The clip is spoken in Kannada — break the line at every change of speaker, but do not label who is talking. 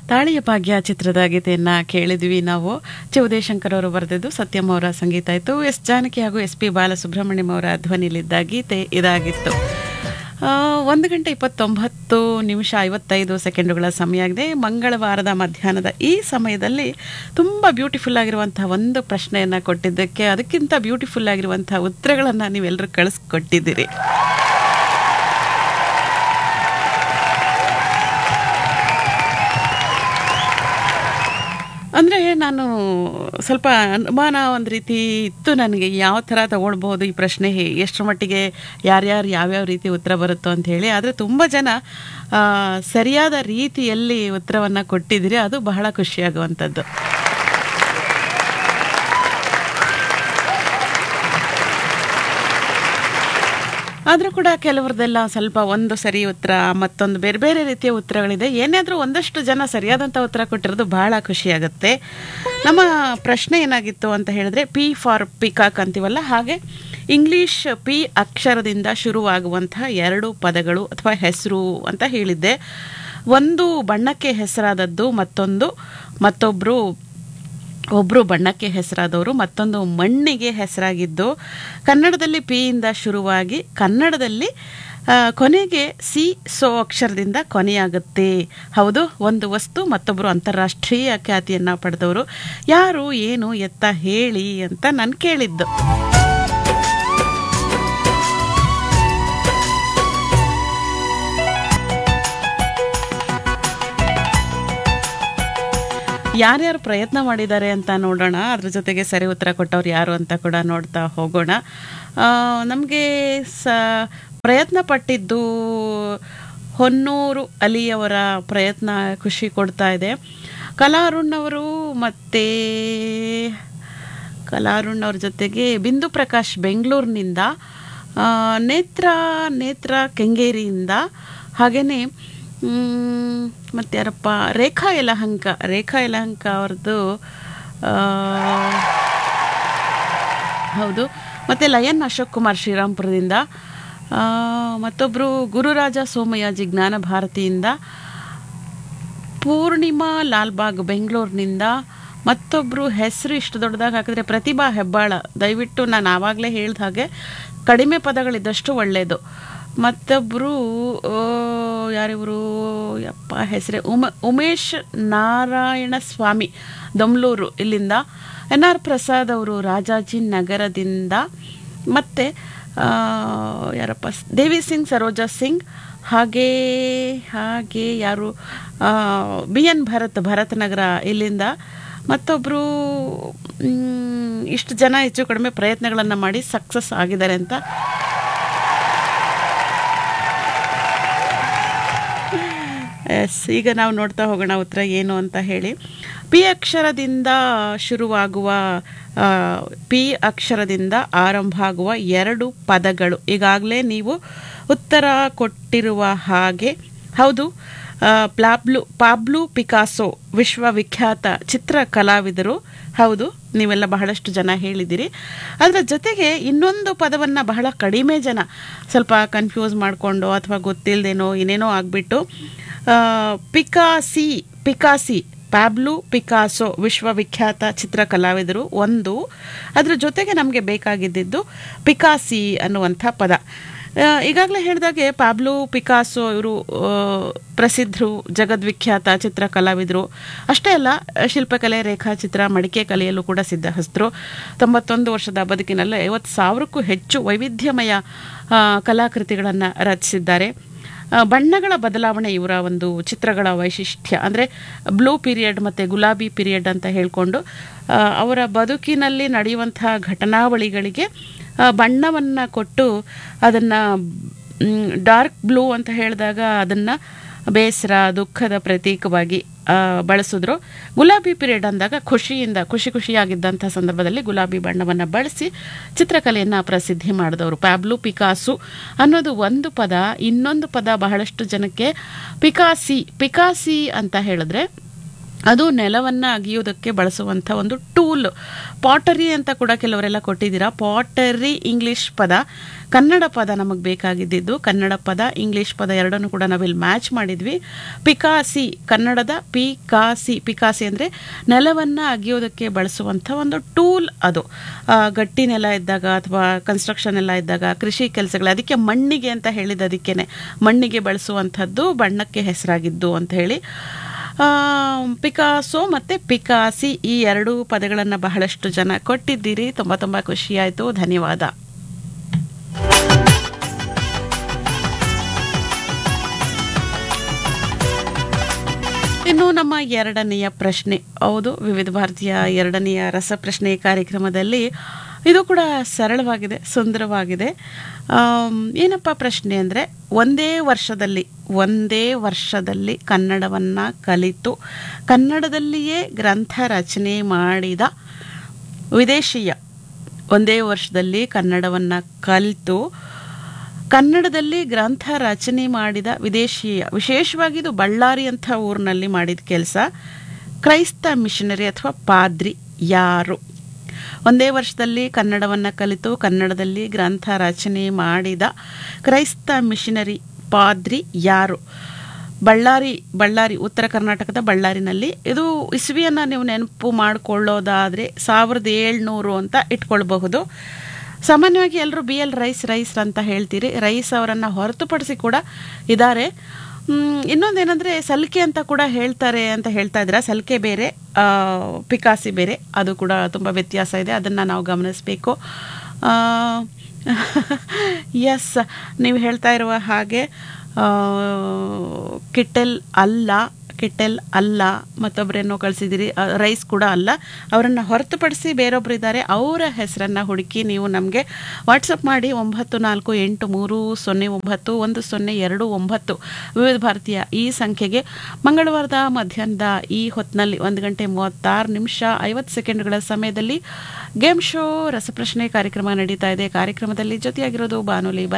ತಾಳಿಯ ಭಾಗ್ಯ ಚಿತ್ರದ ಗೀತೆಯನ್ನ ಕೇಳಿದ್ವಿ ನಾವು ಚಿ ಉದಯಶಂಕರ್ ಅವರು ಬರೆದಿದ್ದು ಸತ್ಯಂ ಅವರ ಸಂಗೀತ ಇತ್ತು ಎಸ್ ಜಾನಕಿ ಹಾಗೂ ಎಸ್ ಪಿ ಬಾಲಸುಬ್ರಹ್ಮಣ್ಯಂ ಅವರ ಧ್ವನಿಲಿದ್ದ ಗೀತೆ ಇದಾಗಿತ್ತು ಆ, ಒಂದು ಗಂಟೆ ಇಪ್ಪತ್ತೊಂಬತ್ತು ನಿಮಿಷ ಐವತ್ತೈದು ಸೆಕೆಂಡುಗಳ ಸಮಯ ಆಗಿದೆ ಮಂಗಳವಾರದ ಮಧ್ಯಾಹ್ನದ ಈ ಸಮಯದಲ್ಲಿ ತುಂಬ ಬ್ಯೂಟಿಫುಲ್ ಆಗಿರುವಂತಹ ಒಂದು ಪ್ರಶ್ನೆಯನ್ನು ಕೊಟ್ಟಿದ್ದಕ್ಕೆ ಅದಕ್ಕಿಂತ ಬ್ಯೂಟಿಫುಲ್ ಆಗಿರುವಂತಹ ಉತ್ತರಗಳನ್ನು ನೀವೆಲ್ಲರೂ ಕಳಿಸ್ಕೊಟ್ಟಿದ್ದೀರಿ ಅಂದರೆ ನಾನು ಸ್ವಲ್ಪ ಅನುಮಾನ ಒಂದು ರೀತಿ ಇತ್ತು ನನಗೆ ಯಾವ ಥರ ತಗೊಳ್ಬೋದು ಈ ಪ್ರಶ್ನೆ ಹೇ- ಎಷ್ಟರ ಮಟ್ಟಿಗೆ ಯಾರ್ಯಾರು ಯಾವ್ಯಾವ ರೀತಿ ಉತ್ತರ ಬರುತ್ತೋ ಅಂತ ಹೇಳಿ ಆದರೆ ತುಂಬ ಜನ ಆ, ಸರಿಯಾದ ರೀತಿಯಲ್ಲಿ ಉತ್ತರವನ್ನು ಕೊಟ್ಟಿದ್ದೀರಿ ಅದು ಬಹಳ ಖುಷಿಯಾಗುವಂಥದ್ದು ಆದರೂ ಕೂಡ ಕೆಲವ್ರದ್ದೆಲ್ಲ ಸ್ವಲ್ಪ ಒಂದು ಸರಿ ಉತ್ತರ ಮತ್ತೊಂದು ಬೇರೆ ಬೇರೆ ರೀತಿಯ ಉತ್ತರಗಳಿದೆ ಏನಾದರೂ ಒಂದಷ್ಟು ಜನ ಸರಿಯಾದಂಥ ಉತ್ತರ ಕೊಟ್ಟಿರೋದು ಬಹಳ ಖುಷಿಯಾಗುತ್ತೆ ನಮ್ಮ ಪ್ರಶ್ನೆ ಏನಾಗಿತ್ತು ಅಂತ ಹೇಳಿದ್ರೆ ಪಿ ಫಾರ್ ಪಿಕಾಕ್ ಅಂತೀವಲ್ಲ ಹಾಗೆ ಇಂಗ್ಲಿಷ್ ಪಿ ಅಕ್ಷರದಿಂದ ಶುರುವಾಗುವಂತಹ ಎರಡು ಪದಗಳು ಅಥವಾ ಹೆಸರು ಅಂತ ಹೇಳಿದ್ದೆ ಒಂದು ಬಣ್ಣಕ್ಕೆ ಹೆಸರಾದದ್ದು ಮತ್ತೊಂದು ಮತ್ತೊಬ್ಬರು ಒಬ್ಬರು ಬಣ್ಣಕ್ಕೆ ಹೆಸರಾದವರು ಮತ್ತೊಂದು ಮಣ್ಣಿಗೆ ಹೆಸರಾಗಿದ್ದು ಕನ್ನಡದಲ್ಲಿ ಪಿಯಿಂದ ಶುರುವಾಗಿ ಕನ್ನಡದಲ್ಲಿ ಆ, ಕೊನೆಗೆ ಸಿ ಸೋ ಅಕ್ಷರದಿಂದ ಕೊನೆಯಾಗುತ್ತೆ ಹೌದು ಒಂದು ವಸ್ತು ಮತ್ತೊಬ್ಬರು ಅಂತಾರಾಷ್ಟ್ರೀಯ ಖ್ಯಾತಿಯನ್ನು ಪಡೆದವರು ಯಾರು ಏನು ಎತ್ತ ಹೇಳಿ ಅಂತ ನಾನು ಕೇಳಿದ್ದು ಯಾರ್ಯಾರು ಪ್ರಯತ್ನ ಮಾಡಿದ್ದಾರೆ ಅಂತ ನೋಡೋಣ ಅದ್ರ ಜೊತೆಗೆ ಸರಿ ಉತ್ತರ ಕೊಟ್ಟವ್ರು ಯಾರು ಅಂತ ಕೂಡ ನೋಡ್ತಾ ಹೋಗೋಣ ನಮಗೆ ಸ ಪ್ರಯತ್ನ ಪಟ್ಟಿದ್ದು ಹೊನ್ನೂರು ಅಲಿಯವರ ಪ್ರಯತ್ನ ಖುಷಿ ಕೊಡ್ತಾ ಇದೆ ಕಲಾರುಣ್ ಅವರು ಮತ್ತು ಕಲಾರುಣ್ ಅವ್ರ ಜೊತೆಗೆ ಬಿಂದು ಪ್ರಕಾಶ್ ಬೆಂಗಳೂರಿನಿಂದ ಆ, ನೇತ್ರ ನೇತ್ರ ಕೆಂಗೇರಿಯಿಂದ ಹಾಗೆಯೇ ಮತ್ತು ಯಾರಪ್ಪ ರೇಖಾ ಯಲಹಂಕ ರೇಖಾ ಯಲಹಂಕ ಅವ್ರದ್ದು ಆ, ಹೌದು ಮತ್ತು ಲಯನ್ ಅಶೋಕ್ ಕುಮಾರ್ ಶ್ರೀರಾಮ್ಪುರದಿಂದ ಆ, ಮತ್ತೊಬ್ಬರು ಗುರುರಾಜ ಸೋಮಯಾಜಿ ಜ್ಞಾನ ಭಾರತಿಯಿಂದ ಪೂರ್ಣಿಮಾ ಲಾಲ್ಬಾಗ್ ಬೆಂಗಳೂರಿನಿಂದ ಮತ್ತೊಬ್ಬರು ಹೆಸರು ಇಷ್ಟು ದೊಡ್ಡದಾಗಿ ಹಾಕಿದ್ರೆ ಪ್ರತಿಭಾ ಹೆಬ್ಬಾಳ ದಯವಿಟ್ಟು ನಾನು ಆವಾಗಲೇ ಹೇಳ್ದ ಹಾಗೆ ಕಡಿಮೆ ಪದಗಳಿದ್ದಷ್ಟು ಒಳ್ಳೆಯದು ಮತ್ತೊಬ್ಬರು ಯಾರಿವರು ಯಪ್ಪ ಹೆಸರೇ ಉಮ ಉಮೇಶ್ ನಾರಾಯಣ ಸ್ವಾಮಿ ದಮ್ಲೂರು ಇಲ್ಲಿಂದ ಎನ್ ಆರ್ ಪ್ರಸಾದ್ ಅವರು ರಾಜಾಜಿ ನಗರದಿಂದ ಮತ್ತು ಯಾರಪ್ಪ ಸ್- ದೇವಿ ಸಿಂಗ್ ಸರೋಜಾ ಸಿಂಗ್ ಹಾಗೇ ಹಾಗೆ ಯಾರು ಬಿ ಎನ್ ಭರತ್ ಭರತ್ ನಗರ ಇಲ್ಲಿಂದ ಮತ್ತೊಬ್ಬರು ಇಷ್ಟು ಜನ ಹೆಚ್ಚು ಕಡಿಮೆ ಪ್ರಯತ್ನಗಳನ್ನು ಮಾಡಿ ಸಕ್ಸಸ್ ಆಗಿದ್ದಾರೆ ಅಂತ ಎಸ್ ಈಗ ನಾವು ನೋಡ್ತಾ ಹೋಗೋಣ ಉತ್ತರ ಏನು ಅಂತ ಹೇಳಿ ಪಿ ಅಕ್ಷರದಿಂದ ಶುರುವಾಗುವ ಆ, ಪಿ ಅಕ್ಷರದಿಂದ ಆರಂಭ ಆಗುವ ಎರಡು ಪದಗಳು ಈಗಾಗಲೇ ನೀವು ಉತ್ತರ ಕೊಟ್ಟಿರುವ ಹಾಗೆ ಹೌದು ಆ, ಪ್ಲಾಬ್ಲು ಪಾಬ್ಲು ಪಿಕಾಸೋ ವಿಶ್ವವಿಖ್ಯಾತ ಚಿತ್ರ ಕಲಾವಿದರು ಹೌದು ನೀವೆಲ್ಲ ಬಹಳಷ್ಟು ಜನ ಹೇಳಿದ್ದೀರಿ ಅದರ ಜೊತೆಗೆ ಇನ್ನೊಂದು ಪದವನ್ನು ಬಹಳ ಕಡಿಮೆ ಜನ ಸ್ವಲ್ಪ ಕನ್ಫ್ಯೂಸ್ ಮಾಡಿಕೊಂಡು ಅಥವಾ ಗೊತ್ತಿಲ್ಲದೇನೋ ಏನೇನೋ ಆಗಿಬಿಟ್ಟು ಪಿಕಾಸಿ ಪಿಕಾಸಿ ಪ್ಯಾಬ್ಲು ಪಿಕಾಸೋ ವಿಶ್ವವಿಖ್ಯಾತ ಚಿತ್ರ ಕಲಾವಿದರು ಒಂದು ಅದರ ಜೊತೆಗೆ ನಮಗೆ ಬೇಕಾಗಿದ್ದಿದ್ದು ಪಿಕಾಸಿ ಅನ್ನುವಂಥ ಪದ ಆ, ಈಗಾಗಲೇ ಹೇಳಿದಾಗೆ ಪ್ಯಾಬ್ಲು ಪಿಕಾಸೋ ಇವರು ಪ್ರಸಿದ್ಧರು ಜಗದ್ವಿಖ್ಯಾತ ಚಿತ್ರ ಕಲಾವಿದರು ಅಷ್ಟೇ ಅಲ್ಲ ಶಿಲ್ಪಕಲೆ ರೇಖಾಚಿತ್ರ ಮಡಿಕೆ ಕಲೆಯಲ್ಲೂ ಕೂಡ ಸಿದ್ಧಹಸ್ತರು ತೊಂಬತ್ತೊಂದು ವರ್ಷದ ಬದುಕಿನಲ್ಲಿ ಐವತ್ತು ಸಾವಿರಕ್ಕೂ ಹೆಚ್ಚು ವೈವಿಧ್ಯಮಯ ಆ, ಕಲಾಕೃತಿಗಳನ್ನು ರಚಿಸಿದ್ದಾರೆ ಆ, ಬಣ್ಣಗಳ ಬದಲಾವಣೆ ಇವರ ಒಂದು ಚಿತ್ರಗಳ ವೈಶಿಷ್ಟ್ಯ ಅಂದರೆ ಬ್ಲೂ ಪೀರಿಯಡ್ ಮತ್ತು ಗುಲಾಬಿ ಪೀರಿಯಡ್ ಅಂತ ಹೇಳಿಕೊಂಡು ಅವರ ಬದುಕಿನಲ್ಲಿ ನಡೆಯುವಂತಹ ಘಟನಾವಳಿಗಳಿಗೆ ಬಣ್ಣವನ್ನು ಕೊಟ್ಟು ಅದನ್ನು ಡಾರ್ಕ್ ಬ್ಲೂ ಅಂತ ಹೇಳಿದಾಗ ಅದನ್ನು ಬೇಸರ ದುಃಖದ ಪ್ರತೀಕವಾಗಿ ಆ, ಬಳಸಿದ್ರು ಗುಲಾಬಿ ಪೀರಿಯಡ್ ಅಂದಾಗ ಖುಷಿಯಿಂದ ಖುಷಿ ಖುಷಿಯಾಗಿದ್ದಂಥ ಸಂದರ್ಭದಲ್ಲಿ ಗುಲಾಬಿ ಬಣ್ಣವನ್ನು ಬಳಸಿ ಚಿತ್ರಕಲೆಯನ್ನು ಪ್ರಸಿದ್ಧಿ ಮಾಡಿದವರು ಪ್ಯಾಬ್ಲು ಪಿಕಾಸು ಅನ್ನೋದು ಒಂದು ಪದ ಇನ್ನೊಂದು ಪದ ಬಹಳಷ್ಟು ಜನಕ್ಕೆ ಪಿಕಾಸಿ ಪಿಕಾಸಿ ಅಂತ ಹೇಳಿದ್ರೆ ಅದು ನೆಲವನ್ನು ಅಗಿಯೋದಕ್ಕೆ ಬಳಸುವಂಥ ಒಂದು ಟೂಲ್ ಪಾಟರಿ ಅಂತ ಕೂಡ ಕೆಲವರೆಲ್ಲ ಕೊಟ್ಟಿದ್ದೀರಾ ಪಾಟರಿ ಇಂಗ್ಲಿಷ್ ಪದ ಕನ್ನಡ ಪದ ನಮಗೆ ಬೇಕಾಗಿದ್ದಿದ್ದು ಕನ್ನಡ ಪದ ಇಂಗ್ಲಿಷ್ ಪದ ಎರಡನ್ನೂ ಕೂಡ ನಾವಿಲ್ಲಿ ಮ್ಯಾಚ್ ಮಾಡಿದ್ವಿ ಪಿಕಾಸಿ ಕನ್ನಡದ ಪಿಕಾಸಿ ಪಿಕಾಸಿ ಅಂದರೆ ನೆಲವನ್ನು ಅಗಿಯೋದಕ್ಕೆ ಬಳಸುವಂಥ ಒಂದು ಟೂಲ್ ಅದು ಆ, ಗಟ್ಟಿ ನೆಲ ಇದ್ದಾಗ ಅಥವಾ ಕನ್ಸ್ಟ್ರಕ್ಷನ್ ಎಲ್ಲ ಇದ್ದಾಗ ಕೃಷಿ ಕೆಲಸಗಳು ಅದಕ್ಕೆ ಮಣ್ಣಿಗೆ ಅಂತ ಹೇಳಿದ ಅದಕ್ಕೇನೆ ಮಣ್ಣಿಗೆ ಬಳಸುವಂಥದ್ದು ಬಣ್ಣಕ್ಕೆ ಹೆಸರಾಗಿದ್ದು ಅಂತ ಹೇಳಿ ಆ, ಪಿಕಾಸೋ ಮತ್ತು ಪಿಕಾಸಿ ಈ ಎರಡೂ ಪದಗಳನ್ನು ಬಹಳಷ್ಟು ಜನ ಕೊಟ್ಟಿದ್ದೀರಿ ತುಂಬ ತುಂಬ ಖುಷಿಯಾಯಿತು ಧನ್ಯವಾದ ಇನ್ನು ನಮ್ಮ ಎರಡನೆಯ ಪ್ರಶ್ನೆ ಹೌದು ವಿವಿಧ ಭಾರತೀಯ ಎರಡನೆಯ ರಸಪ್ರಶ್ನೆ ಕಾರ್ಯಕ್ರಮದಲ್ಲಿ ಇದು ಕೂಡ ಸರಳವಾಗಿದೆ ಸುಂದರವಾಗಿದೆ ಆಮ್, ಏನಪ್ಪ ಪ್ರಶ್ನೆ ಅಂದರೆ ಒಂದೇ ವರ್ಷದಲ್ಲಿ ಒಂದೇ ವರ್ಷದಲ್ಲಿ ಕನ್ನಡವನ್ನು ಕಲಿತು ಕನ್ನಡದಲ್ಲಿಯೇ ಗ್ರಂಥ ರಚನೆ ಮಾಡಿದ ವಿದೇಶೀಯ ಒಂದೇ ವರ್ಷದಲ್ಲಿ ಕನ್ನಡವನ್ನು ಕಲಿತು ಕನ್ನಡದಲ್ಲಿ ಗ್ರಂಥ ರಚನೆ ಮಾಡಿದ ವಿದೇಶೀಯ ವಿಶೇಷವಾಗಿ ಇದು ಬಳ್ಳಾರಿ ಅಂತ ಊರಿನಲ್ಲಿ ಮಾಡಿದ ಕೆಲಸ ಕ್ರೈಸ್ತ ಮಿಷನರಿ ಅಥವಾ ಪಾದ್ರಿ ಯಾರು ಒಂದೇ ವರ್ಷದಲ್ಲಿ ಕನ್ನಡವನ್ನು ಕಲಿತು ಕನ್ನಡದಲ್ಲಿ ಗ್ರಂಥ ರಚನೆ ಮಾಡಿದ ಕ್ರೈಸ್ತ ಮಿಷನರಿ ಪಾದ್ರಿ ಯಾರು ಬಳ್ಳಾರಿ ಬಳ್ಳಾರಿ ಉತ್ತರ ಕರ್ನಾಟಕದ ಬಳ್ಳಾರಿನಲ್ಲಿ ಇದು ಇಸ್ವಿಯನ್ನು ನೀವು ನೆನಪು ಮಾಡಿಕೊಳ್ಳೋದಾದರೆ ಸಾವಿರದ ಏಳ್ನೂರು ಅಂತ ಇಟ್ಕೊಳ್ಬಹುದು ಸಾಮಾನ್ಯವಾಗಿ ಎಲ್ಲರೂ ಬಿ ಎಲ್ ರೈಸ್ ರೈಸ್ ಅಂತ ಹೇಳ್ತೀರಿ ರೈಸ್ ಅವರನ್ನು ಹೊರತುಪಡಿಸಿ ಕೂಡ ಇದ್ದಾರೆ ಮ್, ಇನ್ನೊಂದೇನೆಂದರೆ ಸಲಿಕೆ ಅಂತ ಕೂಡ ಹೇಳ್ತಾರೆ ಅಂತ ಹೇಳ್ತಾ ಇದ್ದೀರಾ ಸಲಿಕೆ ಬೇರೆ ಆ, ಪಿಕಾಸಿ ಬೇರೆ ಅದು ಕೂಡ ತುಂಬ ವ್ಯತ್ಯಾಸ ಇದೆ ಅದನ್ನು ನಾವು ಗಮನಿಸಬೇಕು ಎಸ್ ನೀವು ಹೇಳ್ತಾ ಇರುವ ಹಾಗೆ ಆ, ಕಿಟ್ಟೆಲ್ ಅಲ್ಲ ಕಿಟ್ಟೆಲ್ ಅಲ್ಲ ಮತ್ತೊಬ್ಬರೇನೋ ಕಳಿಸಿದ್ದೀರಿ ರೈಸ್ ಕೂಡ ಅಲ್ಲ ಅವರನ್ನು ಹೊರತುಪಡಿಸಿ ಬೇರೊಬ್ಬರು ಇದ್ದಾರೆ ಅವರ ಹೆಸರನ್ನು ಹುಡುಕಿ ನೀವು ನಮಗೆ ವಾಟ್ಸಪ್ ಮಾಡಿ ಒಂಬತ್ತು ನಾಲ್ಕು ಎಂಟು ಮೂರು ಸೊನ್ನೆ ಒಂಬತ್ತು ಒಂದು ಸೊನ್ನೆ ಎರಡು ಒಂಬತ್ತು ವಿವಿಧ ಭಾರತೀಯ ಈ ಸಂಖ್ಯೆಗೆ ಮಂಗಳವಾರದ ಮಧ್ಯಾಹ್ನದ ಈ ಹೊತ್ತಿನಲ್ಲಿ ಒಂದು ಗಂಟೆ ಮೂವತ್ತಾರು ನಿಮಿಷ ಐವತ್ತು ಸೆಕೆಂಡ್ಗಳ ಸಮಯದಲ್ಲಿ ಗೇಮ್ ಶೋ ರಸಪ್ರಶ್ನೆ ಕಾರ್ಯಕ್ರಮ ನಡೀತಾ ಇದೆ ಕಾರ್ಯಕ್ರಮದಲ್ಲಿ ಜೊತೆಯಾಗಿರೋದು ಬಾನುಲಿ